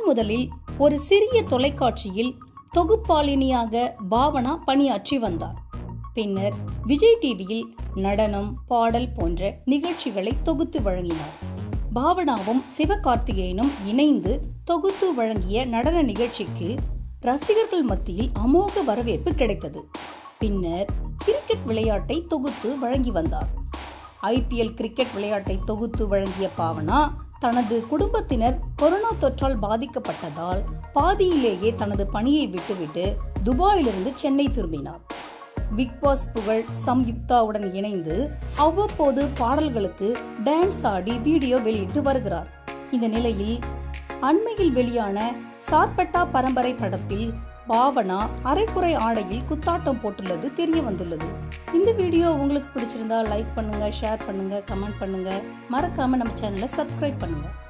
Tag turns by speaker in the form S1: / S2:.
S1: முதன் முதலில் ஒரு சிறிய தொலைக்காட்சியில் தொகுப்பாளினியாக பாவனா பணியாற்றி வந்தார் பின்னர் விஜய் டிவியில் நடனம் பாடல் போன்ற நிகழ்ச்சிகளை தொகுத்து வழங்கினார் பாவனாவும் சிவகார்த்திகேயனும் இணைந்து தொகுத்து வழங்கிய நடன நிகழ்ச்சிக்கு ரசிகர்கள் மத்தியில் அமோக வரவேற்பு கிடைத்தது பின்னர் கிரிக்கெட் விளையாட்டை தொகுத்து வழங்கி வந்தார் ஐபிஎல் கிரிக்கெட் விளையாட்டை தொகுத்து வழங்கிய பாவனா தனது குடும்பத்தினர் கொரோனா தொற்றால் பாதிக்கப்பட்டதால் பாதியிலேயே தனது பணியை விட்டுவிட்டு துபாயிலிருந்து சென்னை திரும்பினார் பிக் பாஸ் புகழ் சம்யுக்தாவுடன் இணைந்து அவ்வப்போது பாடல்களுக்கு டான்ஸ் ஆடி வீடியோ வெளியிட்டு வருகிறார் இந்த நிலையில் அண்மையில் வெளியான சார்பட்டா பரம்பரை படத்தில் பாவனா அரைக்குறை ஆடையில் குத்தாட்டம் போட்டுள்ளது தெரிய வந்துள்ளது இந்த வீடியோ உங்களுக்கு பிடிச்சிருந்தா லைக் பண்ணுங்க ஷேர் பண்ணுங்க கமெண்ட் பண்ணுங்க மறக்காம நம்ம சேனலை சப்ஸ்கிரைப் பண்ணுங்க